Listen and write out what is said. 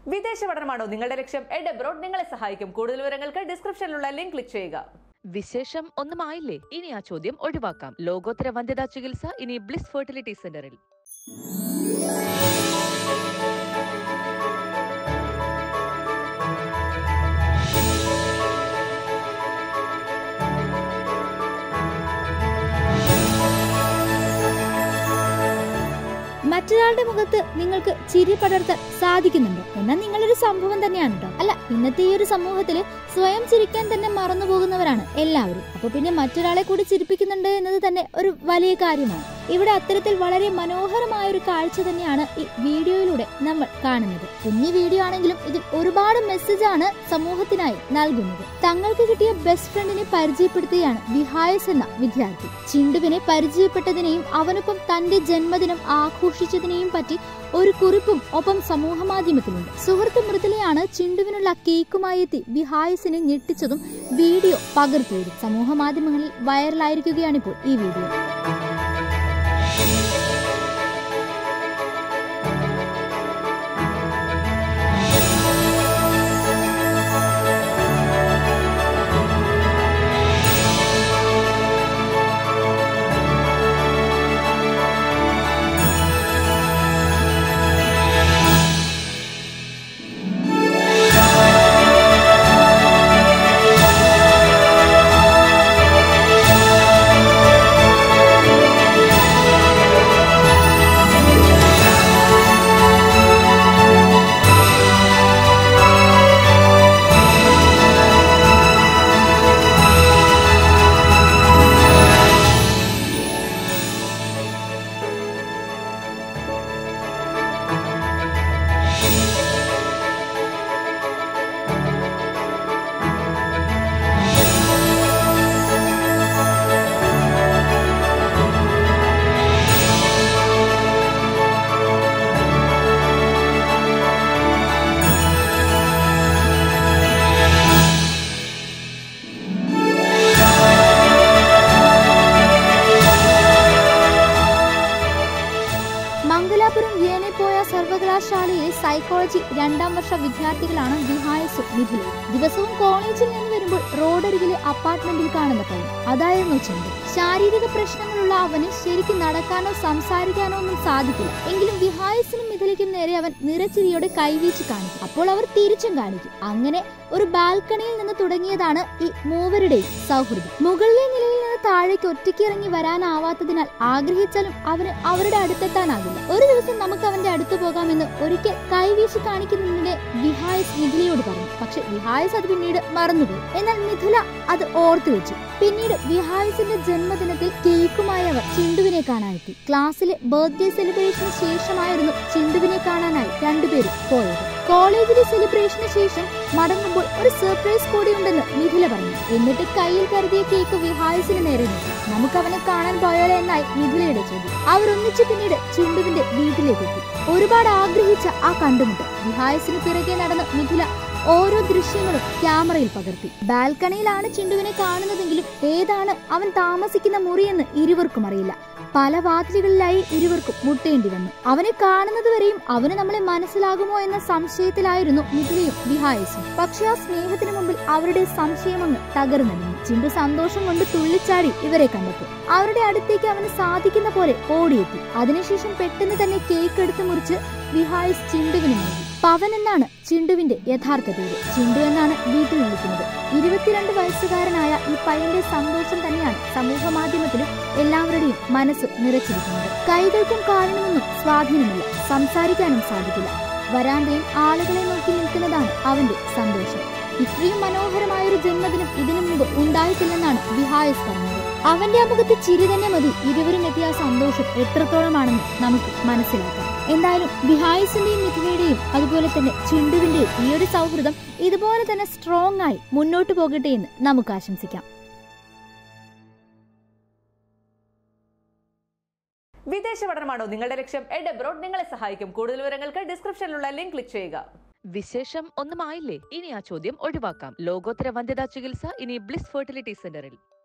വിദേശ പഠനമാണോ നിങ്ങളുടെ ലക്ഷ്യം എഡ് അബ്രോഡ് നിങ്ങളെ സഹായിക്കും കൂടുതൽ വിവരങ്ങൾക്ക് ഡിസ്ക്രിപ്ഷനിലുള്ള ലിങ്ക് ക്ലിക്ക് ചെയ്യുക വിശേഷം ഒന്നുമായില്ലേ ഇനി ആ ചോദ്യം ഒഴിവാക്കാം ലോകോത്തര വന്ധ്യതാ ചികിത്സ ഇനി ബ്ലിസ് ഫെർട്ടിലിറ്റി സെന്ററിൽ മറ്റൊരാളുടെ മുഖത്ത് നിങ്ങൾക്ക് ചിരി പടർത്താൻ സാധിക്കുന്നുണ്ടോ എന്നാൽ നിങ്ങളൊരു സംഭവം തന്നെയാണ് കേട്ടോ അല്ല ഇന്നത്തെ ഈ ഒരു സമൂഹത്തില് സ്വയം ചിരിക്കാൻ തന്നെ മറന്നു പോകുന്നവരാണ് എല്ലാവരും അപ്പൊ പിന്നെ മറ്റൊരാളെ കൂടി ചിരിപ്പിക്കുന്നുണ്ട് എന്നത് തന്നെ ഒരു വലിയ കാര്യമാണ് ഇവിടെ അത്തരത്തിൽ വളരെ മനോഹരമായ ഒരു കാഴ്ച തന്നെയാണ് ഈ വീഡിയോയിലൂടെ നമ്മൾ കാണുന്നത് കുഞ്ഞു വീഡിയോ ആണെങ്കിലും ഇതിൽ ഒരുപാട് മെസ്സേജ് ആണ് സമൂഹത്തിനായി നൽകുന്നത് തങ്ങൾക്ക് കിട്ടിയ ബെസ്റ്റ് ഫ്രണ്ടിനെ പരിചയപ്പെടുത്തുകയാണ് വിഹായസ് എന്ന വിദ്യാർത്ഥി ചിണ്ടുവിനെ പരിചയപ്പെട്ടതിനെയും അവനൊപ്പം തന്റെ ജന്മദിനം ആഘോഷിച്ചതിനെയും പറ്റി ഒരു കുറിപ്പും ഒപ്പം സമൂഹ മാധ്യമത്തിലുണ്ട് സുഹൃത്ത് മൃദുലയാണ് ചിണ്ടുവിനുള്ള കേക്കുമായി എത്തി വിഹായസിനെ ഞെട്ടിച്ചതും വീഡിയോ പകർത്തിയതും സമൂഹ മാധ്യമങ്ങളിൽ വൈറലായിരിക്കുകയാണിപ്പോൾ ഈ വീഡിയോ മംഗലാപുരം പോയ സർവകലാശാലയിലെ സൈക്കോളജി രണ്ടാം വർഷ വിദ്യാർത്ഥികളാണ് വിഹായസും മിഥുലയും ദിവസവും കോളേജിൽ നിന്ന് വരുമ്പോൾ റോഡരികിലെ അപ്പാർട്ട്മെന്റിൽ കാണുന്ന പയ്യൻ അതായിരുന്നു ചിന്ത ശാരീരിക പ്രശ്നങ്ങളുള്ള അവന് ശരിക്കും നടക്കാനോ സംസാരിക്കാനോ ഒന്നും സാധിക്കില്ല എങ്കിലും വിഹായസിനും മിഥുലയ്ക്കും നേരെ അവൻ നിറച്ചിരിയോടെ കൈവീശി കാണിക്കും അപ്പോൾ അവർ തിരിച്ചും കാണിക്കും അങ്ങനെ ഒരു ബാൽക്കണിയിൽ നിന്ന് തുടങ്ങിയതാണ് ഈ മൂവരുടെയും സൗഹൃദം മുകളിലെ നിലയിൽ നിന്ന് താഴേക്ക് ഒറ്റയ്ക്ക് ഇറങ്ങി വരാനാവാത്തതിനാൽ ആഗ്രഹിച്ചാലും അവന് അവരുടെ അടുത്തെത്താനാകില്ല ഒരു ദിവസം നമുക്ക് അവന്റെ അടുത്ത് പോകാമെന്ന് ഒരിക്കൽ കൈവീശി കാണിക്കുന്നതിനെ വിഹായസ് മിഥുലയോട് പറഞ്ഞു പക്ഷെ വിഹായസ് അത് പിന്നീട് മറന്നുപോയി എന്നാൽ മിഥുല അത് ഓർത്തു വെച്ചു പിന്നീട് വിഹായസിന്റെ ജന്മദിനത്തിൽ കേക്കുമായി അവർ ചിണ്ടുവിനെ കാണാനെത്തി ക്ലാസ്സിലെ ബർത്ത്ഡേ സെലിബ്രേഷന് ശേഷമായിരുന്നു ചിണ്ടുവിനെ കാണാനായി രണ്ടുപേരും പോയത് കോളേജിലെ സെലിബ്രേഷന് ശേഷം മടങ്ങുമ്പോൾ ഒരു സർപ്രൈസ് കൂടി ഉണ്ടെന്ന് മിഥുല പറഞ്ഞു എന്നിട്ട് കയ്യിൽ കരുതിയ കേക്ക് വിഹായസിന് നേരെ നീട്ടി നമുക്ക് അവനെ കാണാൻ പോയാലോ എന്നായി മിഥുലയുടെ ചോദ്യം അവർ ഒന്നിച്ച് പിന്നീട് ചിണ്ടുവിന്റെ വീട്ടിലേക്ക് എത്തി ഒരുപാട് ആഗ്രഹിച്ച ആ കണ്ടുമുട്ടൽ വിഹായസിന് പിറകെ നടന്ന മിഥുല ഓരോ ദൃശ്യങ്ങളും ക്യാമറയിൽ പകർത്തി ബാൽക്കണിയിലാണ് ചിണ്ടുവിനെ കാണുന്നതെങ്കിലും ഏതാണ് അവൻ താമസിക്കുന്ന മുറിയെന്ന് ഇരുവർക്കും അറിയില്ല പല വാതിലുകളിലായി ഇരുവർക്കും മുട്ടേണ്ടി വന്നു അവനെ കാണുന്നതുവരെയും അവന് നമ്മളെ മനസ്സിലാകുമോ എന്ന സംശയത്തിലായിരുന്നു മിഥുലയും വിഹായസും പക്ഷെ ആ സ്നേഹത്തിന് മുമ്പിൽ അവരുടെ സംശയമങ്ങ് തകർന്നിരുന്നു ചിണ്ടു സന്തോഷം കൊണ്ട് തുള്ളിച്ചാടി ഇവരെ കണ്ടപ്പോൾ അവരുടെ അടുത്തേക്ക് അവന് സാധിക്കുന്ന പോലെ ഓടിയെത്തി അതിനുശേഷം പെട്ടെന്ന് തന്നെ കേക്ക് എടുത്ത് മുറിച്ച് വിഹായസ് ചിണ്ടുവിന് നൽകി പവൻ എന്നാണ് ചിണ്ടുവിന്റെ യഥാർത്ഥ പേര് ചിണ്ടു എന്നാണ് വീട്ടിൽ വിളിക്കുന്നത് ഇരുപത്തിരണ്ട് വയസ്സുകാരനായ ഈ പയ്യന്റെ സന്തോഷം തന്നെയാണ് സമൂഹ മാധ്യമത്തിലും എല്ലാവരുടെയും മനസ്സ് നിറച്ചിരിക്കുന്നത് കൈകൾക്കും കാലിനുമൊന്നും സ്വാധീനമില്ല സംസാരിക്കാനും സാധിക്കില്ല വരാന്തയിൽ ആളുകളെ നോക്കി നിൽക്കുന്നതാണ് അവന്റെ സന്തോഷം ഇത്രയും മനോഹരമായ ഒരു ജന്മദിനം ഇതിനു മുമ്പ് ഉണ്ടായിട്ടില്ലെന്നാണ് വിഹായസ് പറഞ്ഞത് അവന്റെ ആ മുഖത്ത് ചിരി തന്നെ മതി ഇരുവരും എത്തിയ ആ സന്തോഷം എത്രത്തോളമാണെന്ന് നമുക്ക് മനസ്സിലാക്കാം എന്തായാലും വിഹായസിന്റെയും മിഥുലയുടെയും അതുപോലെ തന്നെ ചിണ്ടുവിന്റെയും ഈ ഒരു സൗഹൃദം ഇതുപോലെ തന്നെ സ്ട്രോങ് ആയി മുന്നോട്ട് പോകട്ടെ എന്ന് നമുക്ക് ആശംസിക്കാം വിദേശ പഠനമാണോ നിങ്ങളുടെ ലക്ഷ്യം എഡ് അബ്രോഡ് നിങ്ങളെ സഹായിക്കും കൂടുതൽ വിവരങ്ങൾക്ക് ഡിസ്ക്രിപ്ഷനിലുള്ള ലിങ്ക് ക്ലിക്ക് ചെയ്യുക വിശേഷം ഒന്നുമായില്ലേ ഇനി ആ ചോദ്യം ഒഴിവാക്കാം ലോകോത്തര വന്ധ്യതാ ചികിത്സ ഇനി ബ്ലിസ് ഫെർട്ടിലിറ്റി സെന്ററിൽ